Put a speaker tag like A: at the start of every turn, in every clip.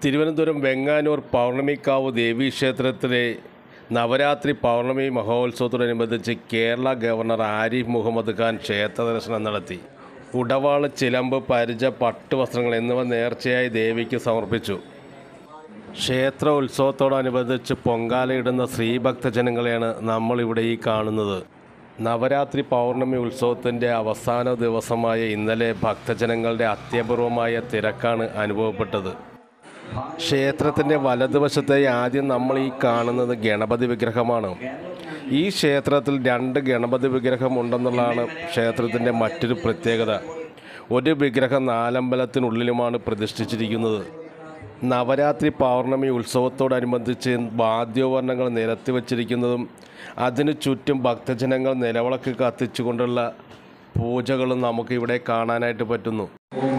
A: തിരുവനന്തപുരം വെങ്ങാനൂർ പൗർണമിക്കാവ് ദേവീക്ഷേത്രത്തിലെ നവരാത്രി പൗർണമി മഹോത്സവത്തോടനുബന്ധിച്ച് കേരള ഗവർണർ ആരിഫ് മുഹമ്മദ് ഖാൻ ക്ഷേത്ര ദർശനം നടത്തി ഉടവാള് ചിലമ്പ് പരിച പട്ടുവസ്ത്രങ്ങൾ എന്നിവ നേർച്ചയായി ദേവിക്ക് സമർപ്പിച്ചു ക്ഷേത്ര ഉത്സവത്തോടനുബന്ധിച്ച് പൊങ്കാലയിടുന്ന ശ്രീഭക്തജനങ്ങളെയാണ് നമ്മളിവിടെ ഈ കാണുന്നത് നവരാത്രി പൗർണമി ഉത്സവത്തിൻ്റെ അവസാന ദിവസമായ ഇന്നലെ ഭക്തജനങ്ങളുടെ അത്യപൂർവമായ തിരക്കാണ് അനുഭവപ്പെട്ടത് ക്ഷേത്രത്തിൻ്റെ വലതുവശത്തായി ആദ്യം നമ്മൾ ഈ കാണുന്നത് ഗണപതി വിഗ്രഹമാണ് ഈ ക്ഷേത്രത്തിൽ രണ്ട് ഗണപതി വിഗ്രഹം ഉണ്ടെന്നുള്ളതാണ് ക്ഷേത്രത്തിൻ്റെ മറ്റൊരു പ്രത്യേകത ഒരു വിഗ്രഹം നാലമ്പലത്തിനുള്ളിലുമാണ് പ്രതിഷ്ഠിച്ചിരിക്കുന്നത് നവരാത്രി പൗർണമി ഉത്സവത്തോടനുബന്ധിച്ച് വാദ്യോപകരണങ്ങൾ നിരത്തി വച്ചിരിക്കുന്നതും അതിനു ചുറ്റും ഭക്തജനങ്ങൾ നിലവിളക്ക് കത്തിച്ചുകൊണ്ടുള്ള പൂജകളും നമുക്ക് ഇവിടെ കാണാനായിട്ട് പറ്റുന്നു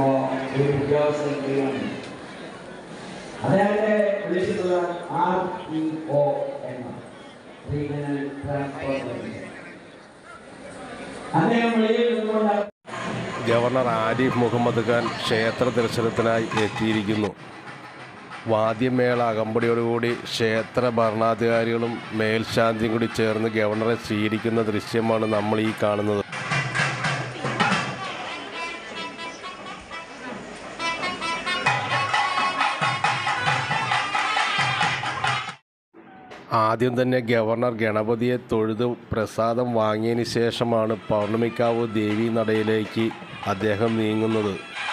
B: അദ്ദേഹത്തെ വിളിച്ചിട്ടുള്ള ആർ ഇ ഒ എന്ന റീജിയണൽ ട്രാൻസ്പോർട്ട് അദ്ദേഹം വെളിയിൽ നിന്നുകൊണ്ട്
A: ഗവർണർ ആരിഫ് മുഹമ്മദ് ഖാൻ ക്ഷേത്ര ദർശനത്തിനായി എത്തിയിരിക്കുന്നു വാദ്യമേള അകമ്പടിയോടുകൂടി ക്ഷേത്ര ഭരണാധികാരികളും മേൽശാന്തിയും കൂടി ചേർന്ന് ഗവർണറെ സ്വീകരിക്കുന്ന ദൃശ്യമാണ് നമ്മൾ ഈ കാണുന്നത് ആദ്യം തന്നെ ഗവർണർ ഗണപതിയെ തൊഴുത് പ്രസാദം വാങ്ങിയതിന് ശേഷമാണ് പൗർണമിക്കാവ് ദേവി നടയിലേക്ക് അദ്ദേഹം നീങ്ങുന്നത്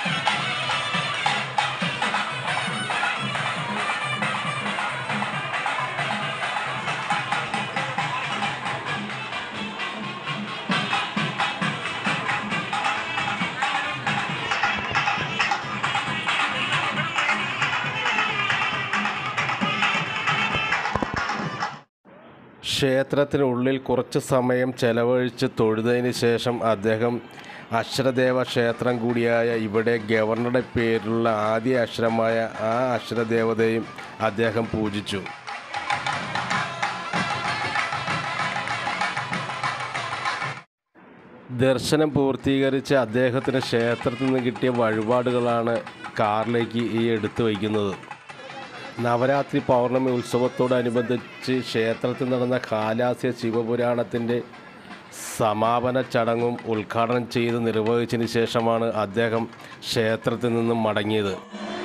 A: ക്ഷേത്രത്തിനുള്ളിൽ കുറച്ച് സമയം ചെലവഴിച്ച് തൊഴുതതിന് ശേഷം അദ്ദേഹം അക്ഷരദേവ ക്ഷേത്രം കൂടിയായ ഇവിടെ ഗവർണറുടെ പേരിലുള്ള ആദ്യ അക്ഷരമായ ആ അക്ഷരദേവതയും അദ്ദേഹം പൂജിച്ചു ദർശനം പൂർത്തീകരിച്ച് അദ്ദേഹത്തിന് ക്ഷേത്രത്തിൽ നിന്ന് കിട്ടിയ വഴിപാടുകളാണ് കാറിലേക്ക് ഈ എടുത്തു വയ്ക്കുന്നത് നവരാത്രി പൗർണമി ഉത്സവത്തോടനുബന്ധിച്ച് ക്ഷേത്രത്തിൽ നടന്ന കാലാസ്യ ശിവപുരാണത്തിൻ്റെ സമാപന ചടങ്ങും ഉദ്ഘാടനം ചെയ്ത് നിർവഹിച്ചതിന് ശേഷമാണ് അദ്ദേഹം ക്ഷേത്രത്തിൽ നിന്നും മടങ്ങിയത്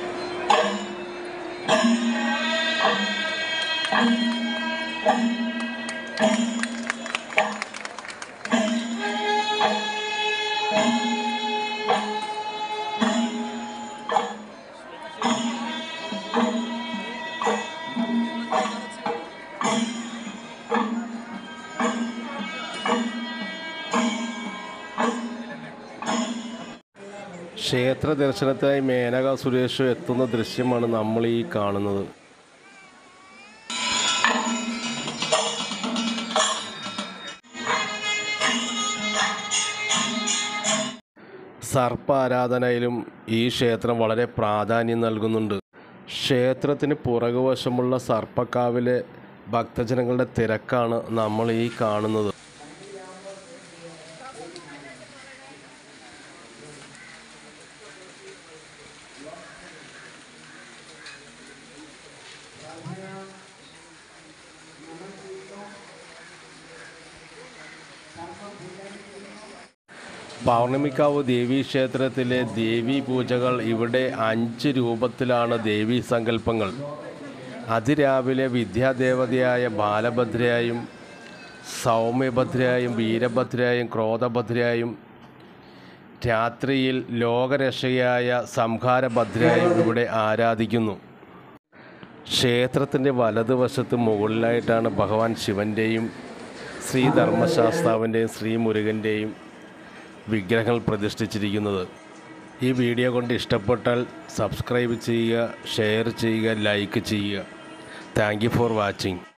A: ക്ഷേത്ര ദർശനത്തിനായി മേനക സുരേഷ് എത്തുന്ന ദൃശ്യമാണ് നമ്മൾ ഈ കാണുന്നത് സർപ്പാരാധനയിലും ഈ ക്ഷേത്രം വളരെ പ്രാധാന്യം നൽകുന്നുണ്ട് ക്ഷേത്രത്തിന് പുറകുവശമുള്ള സർപ്പക്കാവിലെ ഭക്തജനങ്ങളുടെ തിരക്കാണ് നമ്മൾ ഈ കാണുന്നത് പൗർണമിക്കാവ് ദേവീ ക്ഷേത്രത്തിലെ ദേവീ പൂജകൾ ഇവിടെ അഞ്ച് രൂപത്തിലാണ് ദേവീ സങ്കല്പങ്ങൾ അതിരാവിലെ വിദ്യാദേവതയായ ബാലഭദ്രയായും സൗമ്യഭദ്രയായും വീരഭദ്രയായും ക്രോധഭദ്രയായും രാത്രിയിൽ ലോകരക്ഷയായ സംഹാരഭദ്രയായും ഇവിടെ ആരാധിക്കുന്നു ക്ഷേത്രത്തിൻ്റെ വലതുവശത്ത് മുകളിലായിട്ടാണ് ഭഗവാൻ ശിവൻ്റെയും ശ്രീ ധർമ്മശാസ്താവിൻ്റെയും ശ്രീ മുരുകൻ്റെയും വിഗ്രഹങ്ങൾ പ്രതിഷ്ഠിച്ചിരിക്കുന്നത് ഈ വീഡിയോ കൊണ്ട് ഇഷ്ടപ്പെട്ടാൽ സബ്സ്ക്രൈബ് ചെയ്യുക ഷെയർ ചെയ്യുക ലൈക്ക് ചെയ്യുക താങ്ക് യു ഫോർ വാച്ചിങ്